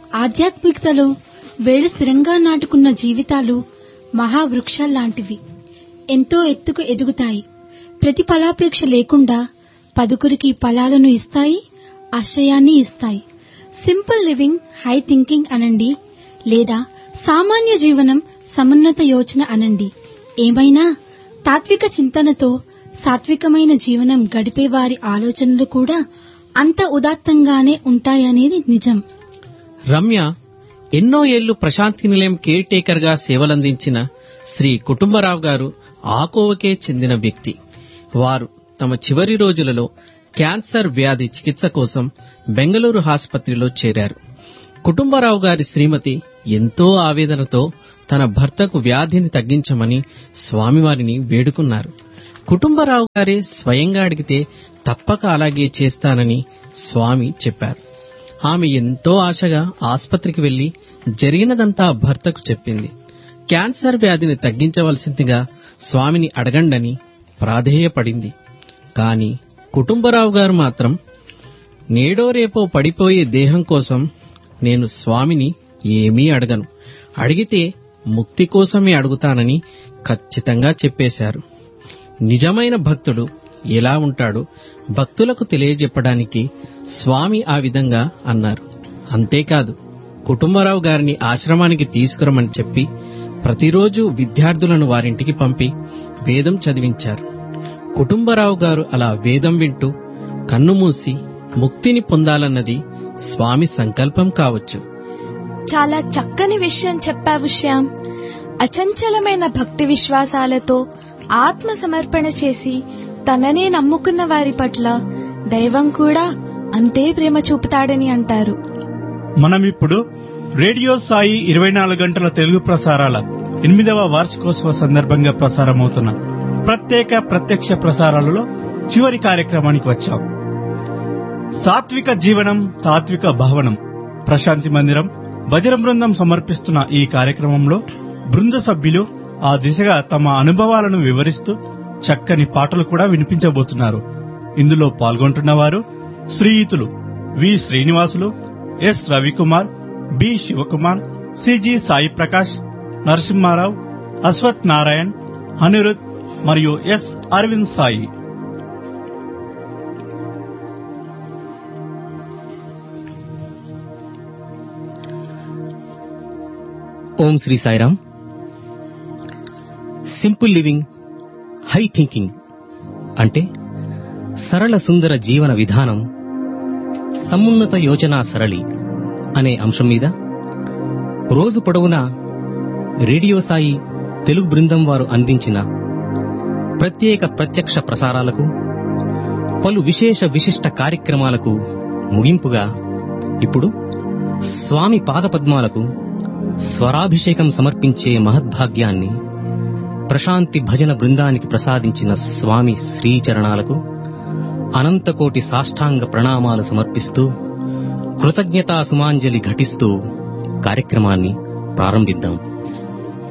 ఆధ్యాత్మికతలో వేడు స్థిరంగా నాటుకున్న జీవితాలు మహావృక్షాల్లాంటివి ఎంతో ఎత్తుకు ఎదుగుతాయి ప్రతి ఫలాపేక్ష లేకుండా పదుకురికి ఫలాలను ఇస్తాయి ఆశ్రయాన్ని ఇస్తాయి సింపుల్ లివింగ్ హై థింకింగ్ అనండి లేదా సామాన్య జీవనం సమున్నత యోచన అనండి ఏమైనా తాత్విక చింతనతో సాత్వికమైన జీవనం గడిపే వారి ఆలోచనలు కూడా అంత ఉదాత్తంగానే ఉంటాయనేది నిజం రమ్య ఎన్నో ఏళ్లు ప్రశాంతి నిలయం కేర్ టేకర్ గా సేవలందించిన శ్రీ కుటుంబరావు గారు ఆకోవకే చెందిన వ్యక్తి వారు తమ చివరి రోజులలో క్యాన్సర్ వ్యాధి చికిత్స కోసం బెంగళూరు ఆసుపత్రిలో చేరారు కుటుంబరావు గారి శ్రీమతి ఎంతో ఆవేదనతో తన భర్తకు వ్యాధిని తగ్గించమని స్వామివారిని వేడుకున్నారు కుటుంబరావు గారే స్వయంగా అడిగితే తప్పక అలాగే చేస్తానని స్వామి చెప్పారు ఆమె ఎంతో ఆశగా ఆసుపత్రికి వెళ్లి జరిగినదంతా భర్తకు చెప్పింది క్యాన్సర్ వ్యాధిని తగ్గించవలసిందిగా స్వామిని అడగండని ప్రాధేయపడింది కాని కుటుంబరావు గారు మాత్రం నేడో రేపో పడిపోయే దేహం కోసం నేను స్వామిని ఏమీ అడగను అడిగితే ముక్తి కోసమే అడుగుతానని ఖచ్చితంగా చెప్పేశారు నిజమైన భక్తుడు ఎలా ఉంటాడో భక్తులకు తెలియజెప్పడానికి స్వామి ఆ విధంగా అన్నారు అంతేకాదు కుటుంబరావు గారిని ఆశ్రమానికి తీసుకురమని చెప్పి ప్రతిరోజు విద్యార్థులను వారింటికి పంపి వేదం చదివించారు కుటుంబరావు గారు అలా వేదం వింటూ కన్నుమూసి ముక్తిని పొందాలన్నది స్వామి సంకల్పం కావచ్చు చాలా చక్కని విషయం చెప్పావు శ్యామ్ అచంచలమైన భక్తి విశ్వాసాలతో ఆత్మ సమర్పణ చేసి తననే నమ్ముకున్న వారి పట్ల దైవం కూడా అంతే ప్రేమ చూపుతాడని అంటారు మనం ఇప్పుడు రేడియో సాయి ఇరవై నాలుగు గంటల తెలుగు ప్రసారాల ఎనిమిదవ వార్షికోత్సవ సందర్భంగా ప్రసారమవుతున్న ప్రత్యేక ప్రత్యక్ష ప్రసారాలలో చివరి కార్యక్రమానికి వచ్చాం సాత్విక జీవనం తాత్విక భావనం ప్రశాంతి మందిరం భజన బృందం సమర్పిస్తున్న ఈ కార్యక్రమంలో బృంద సభ్యులు ఆ దిశగా తమ అనుభవాలను వివరిస్తూ చక్కని పాటలు కూడా వినిపించబోతున్నారు ఇందులో పాల్గొంటున్న వారు శ్రీయుతులు V Srinivasulu S Ravikumar B Sivakumar C G Sai Prakash Narasimharao Ashwath Narayan Anirudh మరియు S Aravind Sai Om Sri Sairam simple living high thinking అంటే సరళ సుందర జీవన విధానం సమున్నత యోచనా సరళి అనే అంశం మీద రోజు పొడవునా రేడియో సాయి తెలుగు బృందం వారు అందించిన ప్రత్యేక ప్రత్యక్ష ప్రసారాలకు పలు విశేష విశిష్ట కార్యక్రమాలకు ముగింపుగా ఇప్పుడు స్వామి పాదపద్మాలకు స్వరాభిషేకం సమర్పించే మహద్భాగ్యాన్ని ప్రశాంతి భజన బృందానికి ప్రసాదించిన స్వామి శ్రీచరణాలకు అనంతకోటి సాష్టాంగ ప్రణామాలు సమర్పిస్తూ కృతజ్ఞతా సుమాంజలి ఘటిస్తూ కార్యక్రమాన్ని ప్రారంభిద్దాం